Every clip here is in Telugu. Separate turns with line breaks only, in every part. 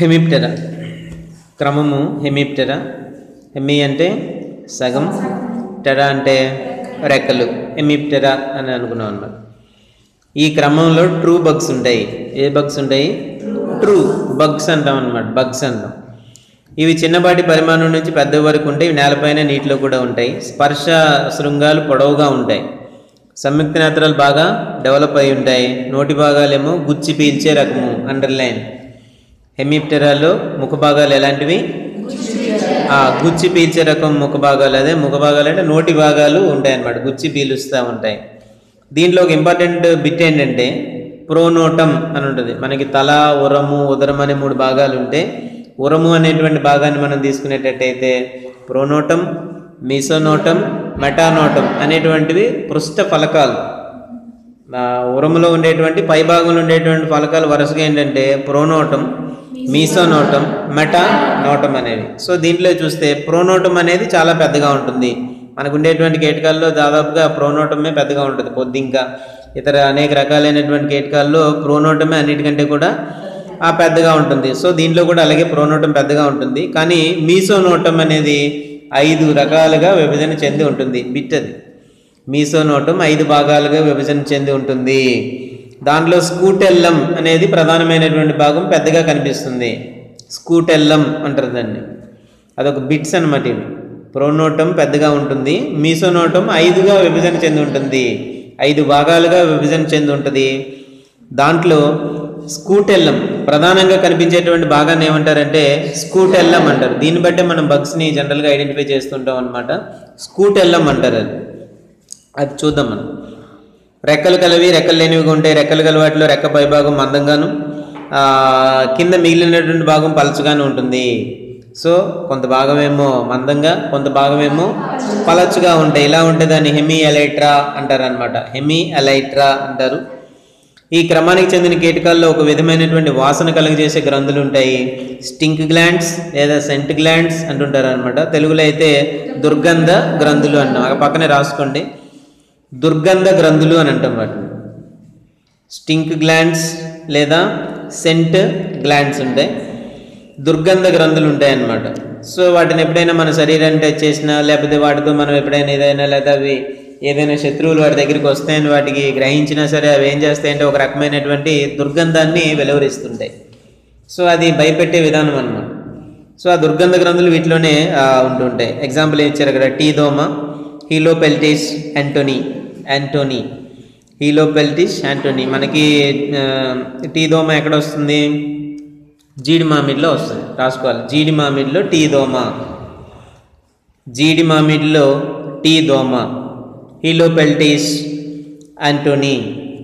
హెమిప్టెరా క్రమము హెమిప్టెరా హెమి అంటే సగం టెరా అంటే రెక్కలు హెమిప్టెరా అని అనుకున్నాం అన్నమాట ఈ క్రమంలో ట్రూ బగ్స్ ఉంటాయి ఏ బగ్స్ ఉంటాయి ట్రూ బగ్స్ అంటాం అన్నమాట బగ్స్ అంటాం ఇవి చిన్నపాటి పరిమాణం నుంచి పెద్ద వరకు ఉంటాయి ఇవి నేలపైన నీటిలో కూడా ఉంటాయి స్పర్శ శృంగాలు పొడవుగా ఉంటాయి సంయుక్త నేత్రాలు బాగా డెవలప్ అయి ఉంటాయి నోటి భాగాలేమో గుచ్చి పీల్చే రకము అండర్లైన్ హెమిప్టెరాలో ముఖ భాగాలు ఎలాంటివి ఆ, గుచ్చి పీల్చే రకం ముఖ భాగాలు అదే ముఖ భాగాలు అంటే నోటి భాగాలు ఉంటాయి అన్నమాట గుచ్చి పీలుస్తూ ఉంటాయి దీంట్లో ఒక ఇంపార్టెంట్ బిట్ ఏంటంటే ప్రోనోటం అని ఉంటుంది మనకి తల ఉరము ఉదరం అనే మూడు భాగాలు ఉంటే ఉరము అనేటువంటి భాగాన్ని మనం తీసుకునేటట్టయితే ప్రోనోటం మీసోనోటం మెటానోటం అనేటువంటివి పృష్ఠ ఫలకాలు ఆ ఉరములో ఉండేటువంటి పై భాగంలో ఉండేటువంటి ఫలకాలు వరుసగా ఏంటంటే ప్రోనోటం మీసోనోటం మెటా నోటం అనేవి సో దీంట్లో చూస్తే ప్రోనోటం అనేది చాలా పెద్దగా ఉంటుంది మనకు ఉండేటువంటి కీటకాల్లో దాదాపుగా ప్రోనోటమే పెద్దగా ఉంటుంది కొద్ది ఇంకా ఇతర అనేక రకాలైనటువంటి కీటకాల్లో ప్రోనోటమే అన్నిటికంటే కూడా ఆ పెద్దగా ఉంటుంది సో దీంట్లో కూడా అలాగే ప్రోనోటం పెద్దగా ఉంటుంది కానీ మీసోనోటం అనేది ఐదు రకాలుగా విభజన చెంది ఉంటుంది బిట్ అది మీసోనోటం ఐదు భాగాలుగా విభజన చెంది ఉంటుంది దాంట్లో స్కూటెల్లం అనేది ప్రధానమైనటువంటి భాగం పెద్దగా కనిపిస్తుంది స్కూటెల్లం అంటారు దాన్ని అదొక బిట్స్ అనమాట ఇవి ప్రోనోటం పెద్దగా ఉంటుంది మీసోనోటం ఐదుగా విభజన చెంది ఉంటుంది ఐదు భాగాలుగా విభజన చెంది ఉంటుంది దాంట్లో స్కూటెల్లం ప్రధానంగా కనిపించేటువంటి భాగాన్ని ఏమంటారంటే స్కూటెల్లం అంటారు దీన్ని బట్టే మనం బగ్స్ని జనరల్గా ఐడెంటిఫై చేస్తుంటాం అనమాట స్కూటెల్లం అంటారు అది అది చూద్దాం మనం రెక్కలు కలవి రెక్కలు లేనివిగా ఉంటాయి రెక్కలు కల వాటిలో రెక్క పైభాగం మందంగాను ఆ, కింద మిగిలినటువంటి భాగం పలచగాను ఉంటుంది సో కొంత భాగం ఏమో మందంగా కొంత భాగం ఏమో పలచగా ఉంటాయి ఇలా ఉంటే దాన్ని హెమీ ఎలైట్రా అంటారు అనమాట హెమీ ఎలైట్రా అంటారు ఈ క్రమానికి చెందిన కీటకాల్లో ఒక విధమైనటువంటి వాసన కలుగజేసే గ్రంథులు ఉంటాయి స్టింక్ గ్లాండ్స్ లేదా సెంట్ గ్లాండ్స్ అంటుంటారు అనమాట తెలుగులో అయితే దుర్గంధ గ్రంథులు అన్నాం ఆ పక్కనే రాసుకోండి దుర్గంధ గ్రంథులు అని అంటాం వాటిని స్టింక్ గ్లాండ్స్ లేదా సెంట్ గ్లాండ్స్ ఉంటాయి దుర్గంధ గ్రంథులు ఉంటాయి అన్నమాట సో వాటిని ఎప్పుడైనా మన శరీరాన్ని టచ్ చేసినా లేకపోతే వాటితో మనం ఎప్పుడైనా ఏదైనా లేదా అవి ఏదైనా శత్రువులు వాటి దగ్గరికి వస్తాయని వాటికి గ్రహించినా సరే అవి ఏం చేస్తాయంటే ఒక రకమైనటువంటి దుర్గంధాన్ని వెలువరిస్తుంటాయి సో అది భయపెట్టే విధానం అన్నమాట సో ఆ దుర్గంధ గ్రంథులు వీటిలోనే ఆ, ఉంటుంటాయి ఎగ్జాంపుల్ ఏం ఇచ్చారు అక్కడ టీ దోమ Helopeltis antonii antonii Helopeltis antonii మనకి ఆ, టీ దోమ ఎక్కడ వస్తుంది జీడి మామిడిలో వస్తుంది రాసుకోవాలి జీడి మామిడిలో టీ దోమ జీడి మామిడిలో టీ దోమ హీలోపెల్టిస్ యాంటోనీ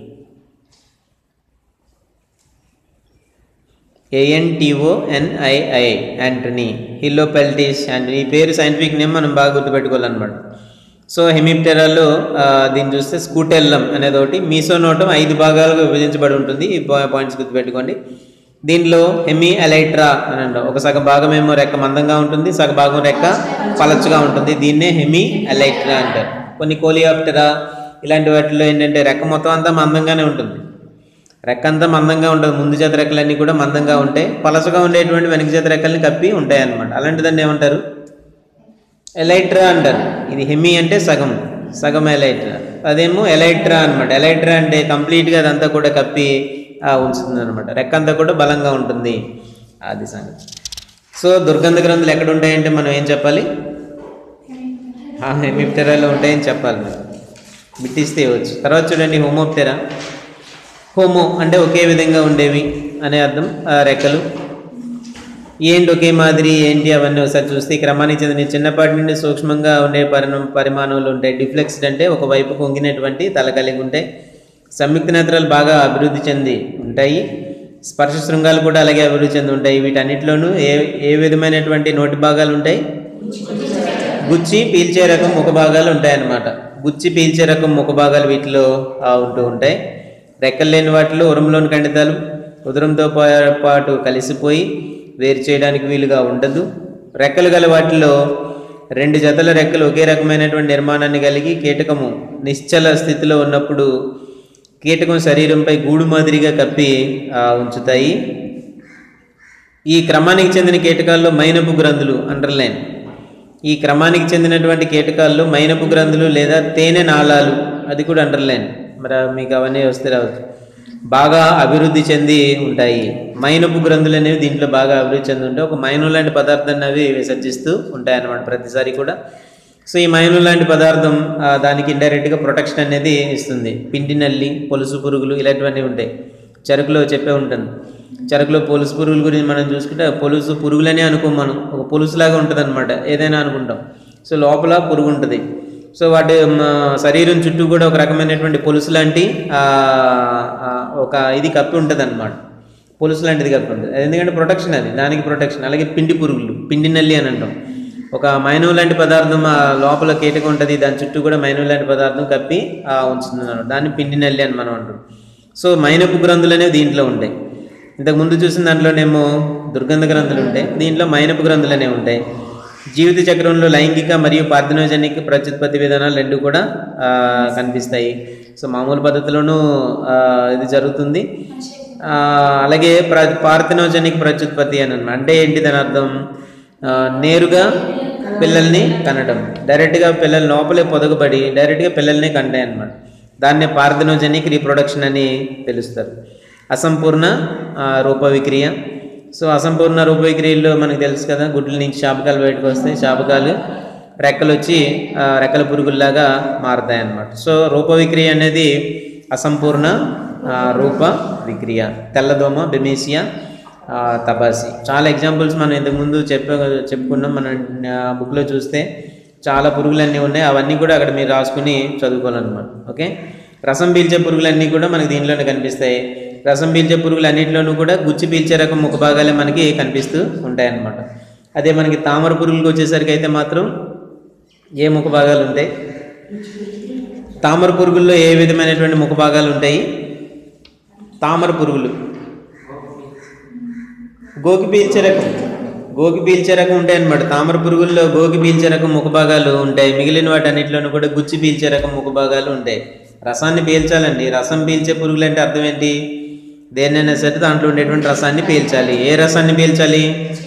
ఏఎన్టీఓఎన్ఐఐ యాంటనీ హిల్లోపెల్టిస్ యాంటనీ ఈ పేరు సైంటిఫిక్ నేమ్ మనం బాగా గుర్తుపెట్టుకోవాలన్నమాట సో హెమిప్టెరాలో ఆ, దీన్ని చూస్తే స్కూటెల్లం అనేది ఒకటి మీసోనోటం ఐదు భాగాలుగా విభజించబడి ఉంటుంది ఈ పా- పాయింట్స్ గుర్తుపెట్టుకోండి దీనిలో హెమి ఎలైట్రా అని అంటాం ఒక సగ భాగం ఏమో రెక్క మందంగా ఉంటుంది సగ భాగం రెక్క పలచగా ఉంటుంది దీన్నే హెమి ఎలైట్రా అంటారు కొన్ని కోలియాప్టెరా ఇలాంటి వాటిలో ఏంటంటే రెక్క మొత్తం అంతా మందంగానే ఉంటుంది రెక్క అంతా మందంగా ఉంటుంది ముందు చేత రెక్కలన్నీ కూడా మందంగా ఉంటాయి పలసగా ఉండేటువంటి వెనక చేత రెక్కల్ని కప్పి ఉంటాయి అన్నమాట అలాంటి దాన్ని ఏమంటారు ఎలైట్రా అంటారు ఇది హెమీ అంటే సగం సగం ఎలైట్రా అదేమో ఎలైట్రా అనమాట ఎలైట్రా అంటే కంప్లీట్గా అదంతా కూడా కప్పి ఆ, ఉంచుతుంది అనమాట రెక్క అంతా కూడా బలంగా ఉంటుంది అది సంగతి సో దుర్గంధ గ్రంథులు ఎక్కడ ఉంటాయంటే మనం ఏం చెప్పాలి హెమిప్టెరాలో ఉంటాయని చెప్పాలి మీరు బిట్టిస్తే ఇవ్వచ్చు తర్వాత చూడండి హోమోప్టెరా హోమో అంటే ఒకే విధంగా ఉండేవి అనే అర్థం ఆ రెక్కలు ఏంటి ఒకే మాదిరి ఏంటి అవన్నీ ఒకసారి చూస్తే ఈ క్రమానికి చెందిన చిన్నపాటి నుండి సూక్ష్మంగా ఉండే పరిణామ పరిమాణాలు ఉంటాయి డిఫ్లెక్స్డ్ అంటే ఒకవైపు కొంగినటువంటి తల కలిగి ఉంటాయి సంయుక్త నేత్రాలు బాగా అభివృద్ధి చెంది ఉంటాయి స్పర్శ శృంగాలు కూడా అలాగే అభివృద్ధి చెంది ఉంటాయి వీటన్నిటిలోనూ ఏ ఏ విధమైనటువంటి నోటి భాగాలు ఉంటాయి గుచ్చి పీల్చే రకం ముఖ భాగాలు ఉంటాయన్నమాట గుచ్చి పీల్చే రకం ముఖ భాగాలు వీటిలో ఆ, ఉంటూ ఉంటాయి రెక్కలు లేని వాటిలో ఉరంలోని ఖండితాలు ఉదరంతో పా- పాటు కలిసిపోయి వేరు చేయడానికి వీలుగా ఉండదు రెక్కలు గల వాటిలో రెండు జతల రెక్కలు ఒకే రకమైనటువంటి నిర్మాణాన్ని కలిగి కీటకము నిశ్చల స్థితిలో ఉన్నప్పుడు కీటకం శరీరంపై గూడు మాదిరిగా కప్పి ఆ, ఉంచుతాయి ఈ క్రమానికి చెందిన కీటకాల్లో మైనపు గ్రంథులు అండర్లైన్ ఈ క్రమానికి చెందినటువంటి కీటకాల్లో మైనపు గ్రంథులు లేదా తేనె నాళాలు అది కూడా అండర్లైన్ మరి మీకు అవన్నీ వస్తే రావచ్చు బాగా అభివృద్ధి చెంది ఉంటాయి మైనపు గ్రంథులు అనేవి దీంట్లో బాగా అభివృద్ధి చెంది ఉంటాయి ఒక మైను లాంటి పదార్థాన్ని అవి విసర్జిస్తూ ఉంటాయి అన్నమాట ప్రతిసారి కూడా సో ఈ మైను లాంటి పదార్థం ఆ, దానికి ఇండైరెక్ట్గా ప్రొటెక్షన్ అనేది ఇస్తుంది పిండి నల్లి పొలుసు పురుగులు ఇలాంటివన్నీ ఉంటాయి చెరుకులో చెప్పే ఉంటాను చెరుకులో పొలుసు పురుగుల గురించి మనం చూసుకుంటే ఆ పొలుసు పురుగులనే అనుకోం మనం ఒక పొలుసులాగా ఉంటుంది అనమాట ఏదైనా అనుకుంటాం సో లోపల పురుగు ఉంటుంది సో వాటి మ, శరీరం చుట్టూ కూడా ఒక రకమైనటువంటి పొలుసు లాంటి ఆ, ఆ, ఒక ఇది కప్పి ఉంటుంది అనమాట పొలుసు లాంటిది కప్పి ఉంటుంది అది ఎందుకంటే ప్రొటెక్షన్ అది దానికి ప్రొటెక్షన్ అలాగే పిండి పురుగులు పిండి నల్లి అని అంటాం ఒక మైనవు లాంటి పదార్థం ఆ లోపల కీటకం ఉంటుంది దాని చుట్టూ కూడా మైనవు లాంటి పదార్థం కప్పి ఆ, ఉంచుతుంది అన్నమాట దాన్ని పిండి నల్లి అని మనం అంటాం సో మైనపు గ్రంథులు అనేవి దీంట్లో ఉంటాయి ఇంతకు ముందు చూసిన దాంట్లోనేమో దుర్గంధ గ్రంథులు ఉంటాయి దీంట్లో మైనపు గ్రంథులు అనేవి ఉంటాయి జీవిత చక్రంలో లైంగిక మరియు పార్థినోజనిక్ ప్రత్యుత్పత్తి విధానాలు రెండు కూడా ఆ, కనిపిస్తాయి సో మామూలు పద్ధతిలోనూ ఆ, ఇది జరుగుతుంది ఆ, అలాగే ప్ర పార్థినోజనిక్ ప్రత్యుత్పత్తి అని అన్నమాట అంటే ఏంటి దాని అర్థం ఆ, నేరుగా పిల్లల్ని కనడం డైరెక్ట్గా పిల్లల లోపలే పొదగబడి డైరెక్ట్గా పిల్లల్ని కంటాయి అన్నమాట దాన్నే పార్థినోజనిక్ రీప్రొడక్షన్ అని పిలుస్తారు అసంపూర్ణ ఆ, రూప విక్రియ సో అసంపూర్ణ రూప విక్రియల్లో మనకు తెలుసు కదా గుడ్ల నుంచి శాపకాలు బయటకు వస్తాయి శాపకాలు రెక్కలు వచ్చి ఆ, రెక్కల పురుగుల్లాగా మారుతాయి అన్నమాట సో రూప విక్రియ అనేది అసంపూర్ణ ఆ, రూప విక్రియ తెల్లదోమ బెమేసియా ఆ, తబాసి చాలా ఎగ్జాంపుల్స్ మనం ఇంతకుముందు చెప్ప చెప్పుకున్నాం మన బుక్లో చూస్తే చాలా పురుగులన్నీ ఉన్నాయి అవన్నీ కూడా అక్కడ మీరు రాసుకుని చదువుకోవాలన్నమాట ఓకే రసం పీల్చే పురుగులన్నీ కూడా మనకి దీనిలోనే కనిపిస్తాయి రసం పీల్చే పురుగులు అన్నింటిలోనూ కూడా గుచ్చి పీల్చే రకం ముఖ భాగాలే మనకి కనిపిస్తూ ఉంటాయి అన్నమాట అదే మనకి తామర పురుగులకు వచ్చేసరికి అయితే మాత్రం ఏ ముఖ భాగాలు ఉంటాయి తామర పురుగుల్లో ఏ విధమైనటువంటి ముఖ భాగాలు ఉంటాయి తామర పురుగులు గోకి పీల్చే రకం గోకి పీల్చే రకం ఉంటాయి అన్నమాట తామర పురుగుల్లో గోకి పీల్చే రకం ముఖ భాగాలు ఉంటాయి మిగిలిన వాటి అన్నింటిలోనూ కూడా గుచ్చి పీల్చే రకం ముఖ భాగాలు ఉంటాయి రసాన్ని పీల్చాలండి రసం పీల్చే పురుగులు అంటే అర్థం ఏంటి దేన్నైనా సరే దాంట్లో ఉండేటువంటి రసాన్ని పీల్చాలి ఏ రసాన్ని పీల్చాలి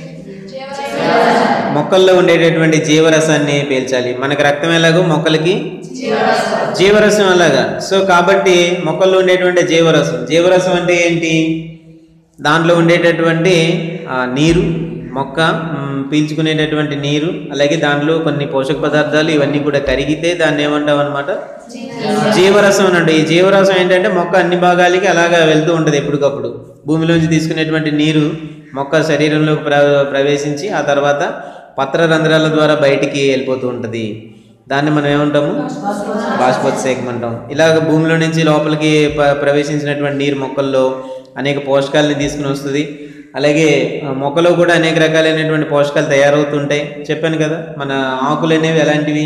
మొక్కల్లో ఉండేటటువంటి జీవరసాన్ని పీల్చాలి మనకి రక్తం ఎలాగో మొక్కలకి జీవరసం అలాగా సో కాబట్టి మొక్కల్లో ఉండేటువంటి జీవరసం జీవరసం అంటే ఏంటి దాంట్లో ఉండేటటువంటి ఆ, నీరు మొక్క మ్, పీల్చుకునేటటువంటి నీరు అలాగే దాంట్లో కొన్ని పోషక పదార్థాలు ఇవన్నీ కూడా కరిగితే దాన్ని ఏమంటాం అనమాట జీవరసం అని అంటే ఈ జీవరసం ఏంటంటే మొక్క అన్ని భాగాలకి అలాగా వెళ్తూ ఉంటుంది ఎప్పటికప్పుడు భూమిలోంచి తీసుకునేటువంటి నీరు మొక్క శరీరంలోకి ప్ర ప్రవేశించి ఆ తర్వాత పత్ర రంధ్రాల ద్వారా బయటికి వెళ్ళిపోతూ ఉంటుంది దాన్ని మనం ఏమంటాము బాష్పోత్సేకం అంటాం ఇలాగ భూమిలో నుంచి లోపలికి ప- ప్రవేశించినటువంటి నీరు మొక్కల్లో అనేక పోషకాలని తీసుకుని వస్తుంది అలాగే ఆ, మొక్కలో కూడా అనేక రకాలైనటువంటి పోషకాలు తయారవుతుంటాయి చెప్పాను కదా మన ఆకులు అనేవి ఎలాంటివి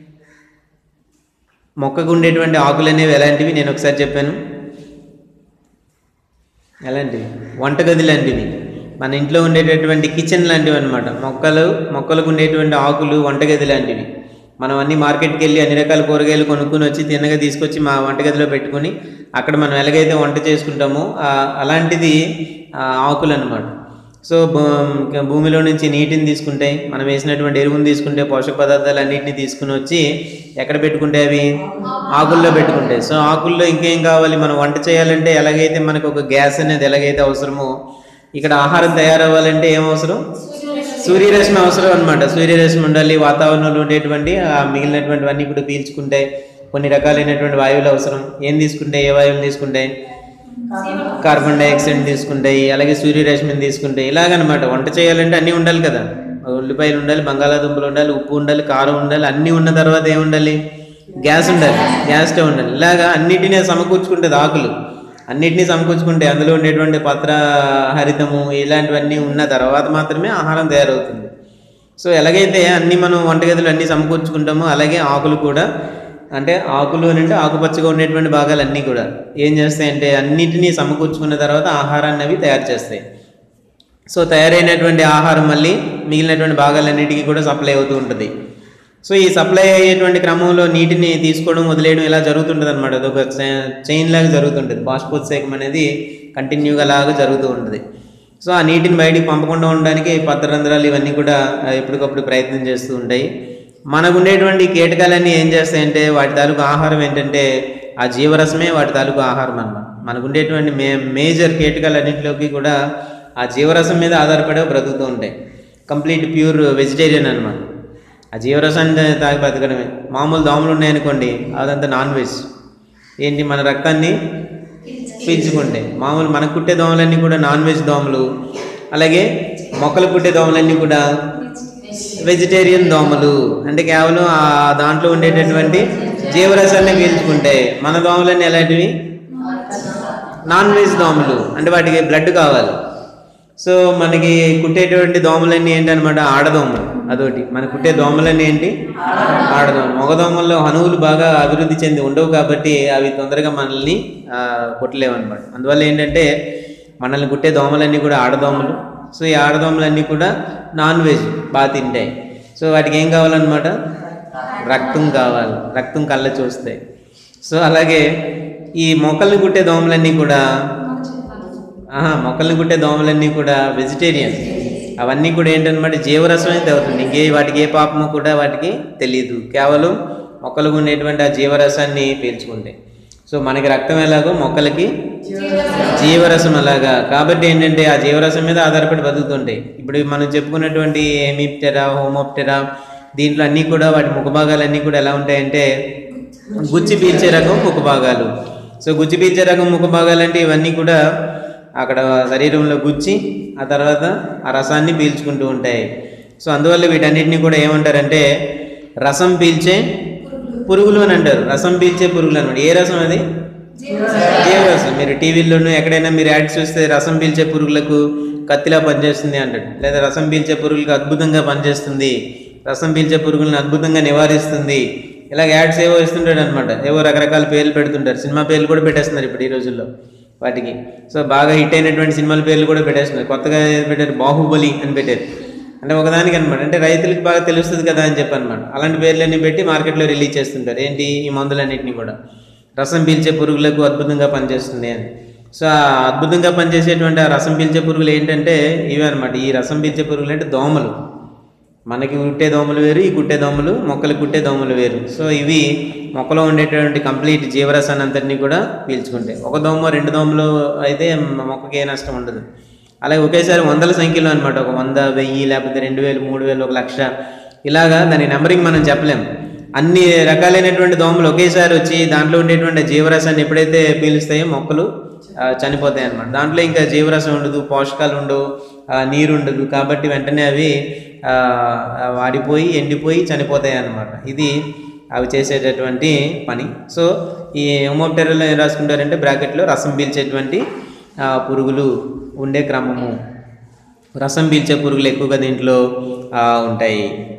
మొక్కకు ఉండేటువంటి ఆకులు అనేవి ఎలాంటివి నేను ఒకసారి చెప్పాను ఎలాంటివి వంటగది లాంటివి మన ఇంట్లో ఉండేటటువంటి కిచెన్ లాంటివి అనమాట మొక్కలు మొక్కలకు ఉండేటువంటి ఆకులు వంటగది లాంటివి మనం అన్ని మార్కెట్కి వెళ్ళి అన్ని రకాల కూరగాయలు కొనుక్కొని వచ్చి తిన్నగా తీసుకొచ్చి మా వంటగదిలో పెట్టుకొని అక్కడ మనం ఎలాగైతే వంట చేసుకుంటామో ఆ- అలాంటిది ఆ ఆకులు అనమాట సో భూ- భూమిలో నుంచి నీటిని తీసుకుంటే మనం వేసినటువంటి ఎరువుని తీసుకుంటే పోషక పదార్థాలు అన్నింటినీ తీసుకుని వచ్చి ఎక్కడ పెట్టుకుంటే అవి ఆకుల్లో పెట్టుకుంటాయి సో ఆకుల్లో ఇంకేం కావాలి మనం వంట చేయాలంటే ఎలాగైతే మనకు ఒక గ్యాస్ అనేది ఎలాగైతే అవసరమో ఇక్కడ ఆహారం తయారవ్వాలంటే ఏం అవసరం సూర్యరశ్మి అవసరం అనమాట సూర్యరశ్మి ఉండాలి వాతావరణంలో ఉండేటువంటి ఆ మిగిలినటువంటివన్నీ కూడా పీల్చుకుంటే కొన్ని రకాలైనటువంటి వాయువులు అవసరం ఏం తీసుకుంటే ఏ వాయువులు తీసుకుంటే కార్బన్ డైఆక్సైడ్ తీసుకుంటాయి అలాగే సూర్యరశ్మిని తీసుకుంటాయి ఇలాగనమాట వంట చేయాలంటే అన్నీ ఉండాలి కదా ఉల్లిపాయలు ఉండాలి బంగాళాదుంపలు ఉండాలి ఉప్పు ఉండాలి కారం ఉండాలి అన్నీ ఉన్న తర్వాత ఏముండాలి గ్యాస్ ఉండాలి గ్యాస్ స్టవ్ ఉండాలి ఇలాగా అన్నిటినీ సమకూర్చుకుంటుంది ఆకులు అన్నిటినీ సమకూర్చుకుంటే అందులో ఉండేటువంటి పత్ర హరితము ఇలాంటివన్నీ ఉన్న తర్వాత మాత్రమే ఆహారం తయారవుతుంది సో ఎలాగైతే అన్ని మనం వంటగదులు అన్నీ సమకూర్చుకుంటామో అలాగే ఆకులు కూడా అంటే ఆకులు అని అంటే ఆకుపచ్చగా ఉండేటువంటి భాగాలు అన్నీ కూడా ఏం చేస్తాయంటే అన్నిటినీ సమకూర్చుకున్న తర్వాత ఆహారాన్ని అవి తయారు చేస్తాయి సో తయారైనటువంటి ఆహారం మళ్ళీ మిగిలినటువంటి భాగాలన్నిటికీ కూడా సప్లై అవుతూ ఉంటుంది సో ఈ సప్లై అయ్యేటువంటి క్రమంలో నీటిని తీసుకోవడం వదిలేయడం ఇలా జరుగుతుంటుంది అనమాట అదొక చైన్ లాగా జరుగుతుంటుంది బాష్పోత్సేకం అనేది కంటిన్యూగా లాగా జరుగుతూ ఉంటుంది సో ఆ నీటిని బయటికి పంపకుండా ఉండడానికి పత్రరంధ్రాలు ఇవన్నీ కూడా ఆ, ఎప్పటికప్పుడు ప్రయత్నం చేస్తూ ఉంటాయి మనకు ఉండేటువంటి కీటకాలన్నీ ఏం చేస్తాయంటే వాటి తాలూకు ఆహారం ఏంటంటే ఆ జీవరసమే వాటి తాలూకు ఆహారం అన్నమాట మనకు ఉండేటువంటి మే మేజర్ కీటకాలన్నింటిలోకి కూడా ఆ జీవరసం మీద ఆధారపడే బ్రతుకుతూ ఉంటాయి కంప్లీట్ ప్యూర్ వెజిటేరియన్ అనమాట ఆ జీవరసాన్ని తాగి బతకడమే మామూలు దోమలు ఉన్నాయనుకోండి అదంతా నాన్ వెజ్ ఏంటి మన రక్తాన్ని పీల్చుకుంటే మామూలు మనకు కుట్టే దోమలన్నీ కూడా నాన్ వెజ్ దోమలు అలాగే మొక్కలు కుట్టే దోమలన్నీ కూడా వెజిటేరియన్ దోమలు అంటే కేవలం ఆ దాంట్లో ఉండేటటువంటి జీవరసాన్ని పీల్చుకుంటాయి మన దోమలన్నీ ఎలాంటివి నాన్ వెజ్ దోమలు అంటే వాటికి బ్లడ్ కావాలి సో మనకి కుట్టేటువంటి దోమలన్నీ ఏంటనమాట ఆడదోమలు అదొకటి మన కుట్టే దోమలన్నీ ఏంటి ఆడదోమలు మగదోమల్లో హనువులు బాగా అభివృద్ధి చెంది ఉండవు కాబట్టి అవి తొందరగా మనల్ని ఆ, కుట్టలేవు అనమాట అందువల్ల ఏంటంటే మనల్ని కుట్టే దోమలన్నీ కూడా ఆడదోమలు సో ఈ ఆడదోమలన్నీ కూడా నాన్ వెజ్ బాగా తింటాయి సో వాటికి ఏం కావాలన్నమాట రక్తం కావాలి రక్తం కళ్ళ చూస్తాయి సో అలాగే ఈ మొక్కల్ని కుట్టే దోమలన్నీ కూడా ఆహా, మొక్కల్ని కుట్టే దోమలన్నీ కూడా వెజిటేరియన్ అవన్నీ కూడా ఏంటన్నమాట జీవరసమే తగ్గుతుంది ఇంకే వాటికి ఏ పాపము కూడా వాటికి తెలియదు కేవలం మొక్కలకు ఉండేటువంటి ఆ జీవరసాన్ని పీల్చుకుంటాయి సో మనకి రక్తం ఎలాగో మొక్కలకి జీవరసం అలాగా కాబట్టి ఏంటంటే ఆ జీవరసం మీద ఆధారపడి బతుకుతుంటాయి ఇప్పుడు మనం చెప్పుకున్నటువంటి హెమిప్టెరా హోమోప్టెరా దీంట్లో అన్నీ కూడా వాటి ముఖభాగాలన్నీ కూడా ఎలా ఉంటాయంటే గుచ్చి పీల్చే రకం ముఖభాగాలు సో గుచ్చి పీల్చే రకం ముఖభాగాలు అంటే ఇవన్నీ కూడా అక్కడ శరీరంలో గుచ్చి ఆ తర్వాత ఆ రసాన్ని పీల్చుకుంటూ ఉంటాయి సో అందువల్ల వీటన్నిటిని కూడా ఏమంటారంటే రసం పీల్చే పురుగులు అని అంటారు రసం పీల్చే పురుగులు అనమాట ఏ రసం అది జీవరసం మీరు టీవీల్లోనూ ఎక్కడైనా మీరు యాడ్ చూస్తే రసం పీల్చే పురుగులకు కత్తిలా పనిచేస్తుంది అంటాడు లేదా రసం పీల్చే పురుగులకు అద్భుతంగా పనిచేస్తుంది రసం పీల్చే పురుగులను అద్భుతంగా నివారిస్తుంది ఇలా యాడ్స్ ఏవో ఇస్తుంటాడు అనమాట ఏవో రకరకాల పేర్లు పెడుతుంటారు సినిమా పేర్లు కూడా పెట్టేస్తున్నారు ఇప్పుడు ఈ రోజుల్లో వాటికి సో బాగా హిట్ అయినటువంటి సినిమాల పేర్లు కూడా పెట్టేస్తున్నారు కొత్తగా ఏది పెట్టారు బాహుబలి అని పెట్టారు అంటే ఒకదానికి అనమాట అంటే రైతులకు బాగా తెలుస్తుంది కదా అని చెప్పి అనమాట అలాంటి పేర్లన్నీ పెట్టి మార్కెట్లో రిలీజ్ చేస్తుంటారు ఏంటి ఈ మందులన్నింటినీ కూడా రసం పీల్చే పురుగులకు అద్భుతంగా పనిచేస్తుంది అని సో ఆ అద్భుతంగా పనిచేసేటువంటి ఆ రసం పీల్చే పురుగులు ఏంటంటే ఇవే అనమాట ఈ రసం పీల్చే పురుగులు అంటే దోమలు మనకి కుట్టే దోమలు వేరు ఈ కుట్టే దోమలు మొక్కలు కుట్టే దోమలు వేరు సో ఇవి మొక్కలో ఉండేటటువంటి కంప్లీట్ జీవరసాన్ని అంతటినీ కూడా పీల్చుకుంటాయి ఒక దోమ రెండు దోమలు అయితే మొక్కకి ఏ నష్టం ఉండదు అలాగే ఒకేసారి వందల సంఖ్యలో అనమాట ఒక వంద వెయ్యి లేకపోతే రెండు వేలు మూడు వేలు ఒక లక్ష ఇలాగా దాని నెంబరింగ్ మనం చెప్పలేం అన్ని రకాలైనటువంటి దోమలు ఒకేసారి వచ్చి దాంట్లో ఉండేటువంటి జీవరసాన్ని ఎప్పుడైతే పీలుస్తాయో మొక్కలు ఆ, చనిపోతాయి అన్నమాట దాంట్లో ఇంకా జీవరసం ఉండదు పోషకాలు ఉండవు ఆ, నీరు ఉండదు కాబట్టి వెంటనే అవి ఆ, ఆ, వాడిపోయి ఎండిపోయి చనిపోతాయి అన్నమాట ఇది అవి చేసేటటువంటి పని సో ఈ హోమోప్టెరలో ఏం రాసుకుంటారంటే బ్రాకెట్లో రసం పీల్చేటువంటి ఆ, పురుగులు ఉండే క్రమము రసం పీల్చే పురుగులు ఎక్కువగా దీంట్లో ఆ, ఉంటాయి